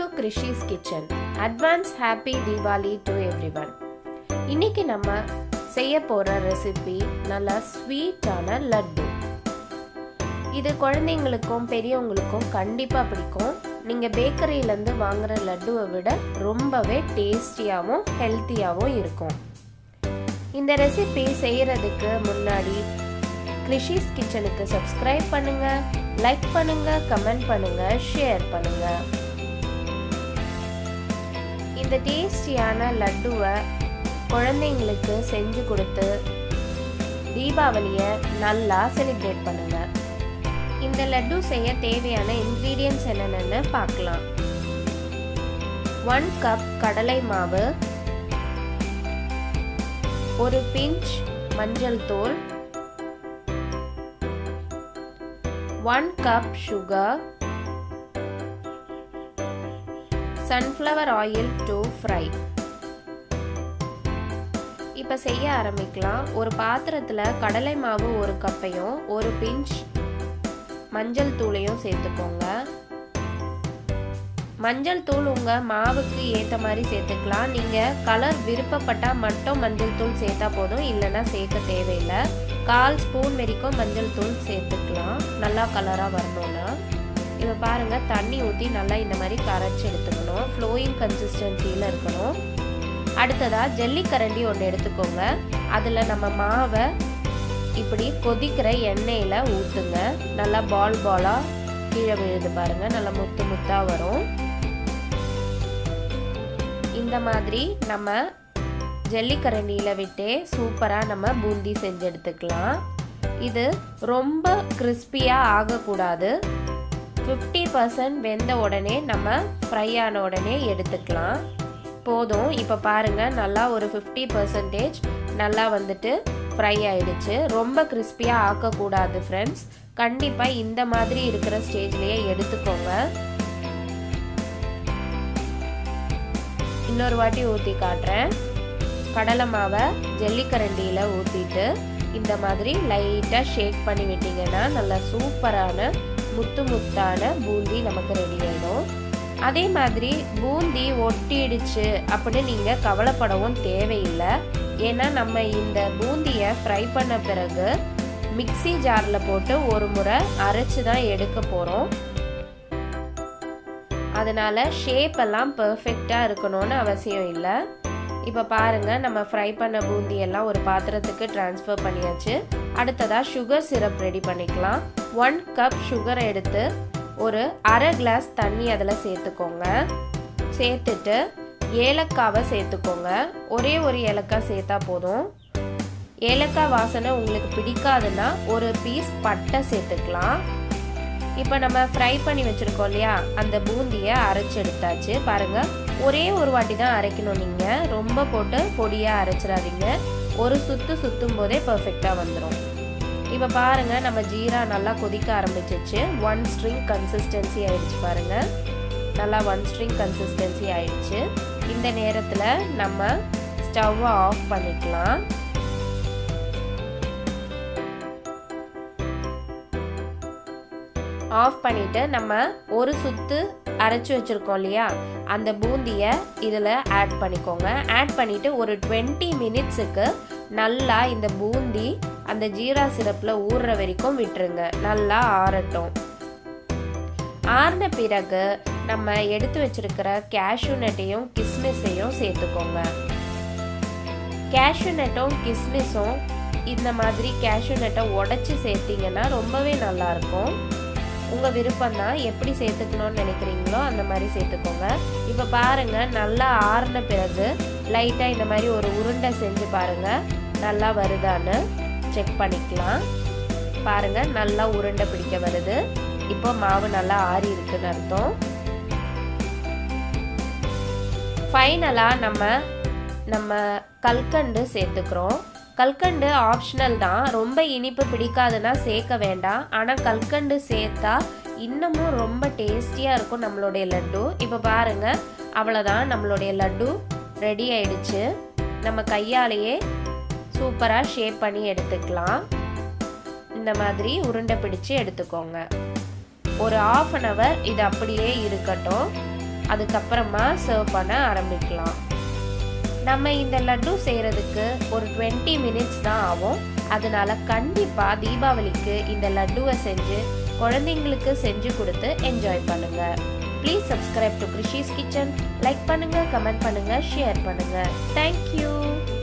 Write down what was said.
to Krishi's kitchen advance happy Deepavali to everyone இன்னைக்கு நம்ம செய்ய போற ரெசிபி நல்லா ஸ்வீட்டான லட்டு இது குழந்தைங்களுக்கும் பெரியவங்களுக்கும் கண்டிப்பாக பிடிக்கும் நீங்கள் பேக்கரியிலேருந்து வாங்குற லட்டுவை விட ரொம்பவே டேஸ்டியாகவும் ஹெல்த்தியாகவும் இருக்கும் இந்த ரெசிபி செய்கிறதுக்கு முன்னாடி கிருஷிஸ் கிச்சனுக்கு சப்ஸ்கிரைப் பண்ணுங்க லைக் பண்ணுங்க கமெண்ட் பண்ணுங்க ஷேர் பண்ணுங்க இந்த டேஸ்டியான லட்டுவை குழந்தைங்களுக்கு செஞ்சு கொடுத்து தீபாவளியை நல்லா செலிப்ரேட் பண்ணுங்க இந்த லட்டு செய்ய தேவையான இன்க்ரீடியன்ஸ் என்னென்னு பார்க்கலாம் ஒன் கப் கடலை மாவு ஒரு பிஞ்ச் மஞ்சள் தூள் one cup sugar sunflower oil to fry இப்போ செய்ய ஆரம்பிக்கலாம் ஒரு பாத்திரத்தில் கடலை மாவு ஒரு கப்பையும் ஒரு பிஞ்ச் மஞ்சள் தூளையும் சேர்த்துக்கோங்க மஞ்சள் தூள் உங்கள் மாவுக்கு ஏற்ற மாதிரி சேர்த்துக்கலாம் நீங்கள் கலர் விருப்பப்பட்டால் மட்டும் மஞ்சள் தூள் சேர்த்தா போதும் இல்லைன்னா சேர்க்க தேவையில்லை கால் ஸ்பூன் வரைக்கும் மஞ்சள் தூள் சேர்த்துக்கலாம் நல்லா கலராக வரணும்னா இப்போ பாருங்கள் தண்ணி ஊற்றி நல்லா இந்த மாதிரி கரைச்சி எடுத்துக்கணும் ஃப்ளோயிங் கன்சிஸ்டன்சியில் இருக்கணும் அடுத்ததாக ஜல்லிக்கரண்டி ஒன்று எடுத்துக்கோங்க அதில் நம்ம மாவை இப்படி கொதிக்கிற எண்ணெயில் ஊற்றுங்க நல்லா பால் பாலாக கீழே விழுது பாருங்க நல்லா முத்து முத்தாக வரும் இந்த மாதிரி நம்ம ஜல்லிக்கரண்டியில் விட்டே சூப்பராக நம்ம பூந்தி செஞ்சு எடுத்துக்கலாம் இது ரொம்ப கிறிஸ்பியாக ஆகக்கூடாது ஃபிஃப்டி பர்சன்ட் வெந்த உடனே நம்ம ஃப்ரை ஆன உடனே எடுத்துக்கலாம் போதும் இப்போ பாருங்கள் நல்லா ஒரு ஃபிஃப்டி பர்சன்டேஜ் நல்லா வந்துட்டு ஃப்ரை ஆயிடுச்சு ரொம்ப கிறிஸ்பியாக ஆக்கக்கூடாது ஃப்ரெண்ட்ஸ் கண்டிப்பாக இந்த மாதிரி இருக்கிற ஸ்டேஜ்லேயே எடுத்துக்கோங்க இன்னொரு வாட்டி ஊற்றி காட்டுறேன் கடலை மாவை ஜல்லிக்கரண்டியில் ஊற்றிட்டு இந்த மாதிரி லைட்டாக ஷேக் பண்ணி விட்டிங்கன்னா நல்லா சூப்பரான முத்து முத்தான பூந்தி நமக்கு ரெடி ஆகிடும் அதே மாதிரி பூந்தி ஒட்டிடுச்சு அப்படின்னு நீங்கள் கவலைப்படவும் தேவையில்லை ஏன்னா நம்ம இந்த பூந்தியை ஃப்ரை பண்ண பிறகு மிக்சி ஜாரில் போட்டு ஒரு முறை அரைச்சி தான் எடுக்க போகிறோம் அதனால ஷேப் எல்லாம் பர்ஃபெக்டாக இருக்கணும்னு அவசியம் இல்லை இப்போ பாருங்கள் நம்ம ஃப்ரை பண்ண பூந்தி எல்லாம் ஒரு பாத்திரத்துக்கு டிரான்ஸ்ஃபர் பண்ணியாச்சு அடுத்ததாக சுகர் சிரப் ரெடி பண்ணிக்கலாம் ஒன் கப் சுகரை எடுத்து ஒரு அரை கிளாஸ் தண்ணி அதில் சேர்த்துக்கோங்க சேர்த்துட்டு ஏலக்காவை சேர்த்துக்கோங்க ஒரே ஒரு ஏலக்காய் சேர்த்தா போதும் ஏலக்காய் வாசனை உங்களுக்கு பிடிக்காதுன்னா ஒரு பீஸ் பட்டை சேர்த்துக்கலாம் இப்போ நம்ம ஃப்ரை பண்ணி வச்சுருக்கோம் இல்லையா அந்த பூந்தியை அரைச்சி எடுத்தாச்சு பாருங்கள் ஒரே ஒரு வாட்டி தான் அரைக்கணும் நீங்கள் ரொம்ப போட்டு பொடியாக அரைச்சிடாதீங்க ஒரு சுத்து சுற்றும் போதே பர்ஃபெக்டாக வந்துடும் இப்போ பாருங்கள் நம்ம ஜீரா நல்லா கொதிக்க ஆரம்பிச்சிச்சு ஒன் ஸ்ட்ரிங் கன்சிஸ்டன்சி ஆயிடுச்சு பாருங்கள் நல்லா ஒன் ஸ்ட்ரிங் கன்சிஸ்டன்சி ஆயிடுச்சு இந்த நேரத்தில் நம்ம ஸ்டவ்வை ஆஃப் பண்ணிக்கலாம் ஆஃப் பண்ணிவிட்டு நம்ம ஒரு சுத்து அரைச்சி வச்சுருக்கோம் இல்லையா அந்த பூந்தியை இதில் ஆட் பண்ணிக்கோங்க ஆட் பண்ணிவிட்டு ஒரு டுவெண்ட்டி மினிட்ஸுக்கு நல்லா இந்த பூந்தி அந்த ஜீரா சிரப்பில் ஊறுற வரைக்கும் விட்டுருங்க நல்லா ஆறட்டும் ஆறின பிறகு நம்ம எடுத்து வச்சிருக்கிற கேஷ்யூ நட்டையும் கிஸ்மிஸையும் சேர்த்துக்கோங்க கேஷ்யூ நட்டும் கிஸ்மிஸும் இந்த மாதிரி கேஷ்யூ நட்டை உடச்சி சேர்த்திங்கன்னா ரொம்பவே நல்லாயிருக்கும் உங்கள் விருப்பம் தான் எப்படி சேர்த்துக்கணும்னு நினைக்கிறீங்களோ அந்த மாதிரி சேர்த்துக்கோங்க இப்போ பாருங்கள் நல்லா ஆறின பிறகு லைட்டாக இந்த மாதிரி ஒரு உருண்டை செஞ்சு பாருங்கள் நல்லா வருதான்னு செக் பண்ணிக்கலாம் பாருங்கள் நல்லா உருண்டை பிடிக்க வருது இப்போ மாவு நல்லா ஆறி இருக்குன்னு அர்த்தம் ஃபைனலாக நம்ம நம்ம கல்கண்டு சேர்த்துக்கிறோம் கல்கண்டு ஆப்ஷனல் தான் ரொம்ப இனிப்பு பிடிக்காதுன்னா சேர்க்க வேண்டாம் ஆனால் கல்கண்டு சேர்த்தா இன்னமும் ரொம்ப டேஸ்டியாக இருக்கும் நம்மளுடைய லட்டு இப்போ பாருங்கள் அவ்வளோதான் நம்மளுடைய லட்டு ரெடி ஆயிடுச்சு நம்ம கையாலேயே சூப்பராக ஷேப் பண்ணி எடுத்துக்கலாம் இந்த மாதிரி உருண்டை பிடிச்சு எடுத்துக்கோங்க ஒரு ஆஃப் அன் ஹவர் இது அப்படியே இருக்கட்டும் அதுக்கப்புறமா சர்வ் பண்ண ஆரம்பிக்கலாம் நம்ம இந்த லட்டு செய்கிறதுக்கு ஒரு டுவெண்ட்டி மினிட்ஸ் தான் ஆகும் அதனால கண்டிப்பாக தீபாவளிக்கு இந்த லட்டுவை செஞ்சு குழந்தைங்களுக்கு செஞ்சு கொடுத்து என்ஜாய் பண்ணுங்க please subscribe to Krishi's kitchen like பண்ணுங்க கமெண்ட் பண்ணுங்க ஷேர் பண்ணுங்க தேங்க்யூ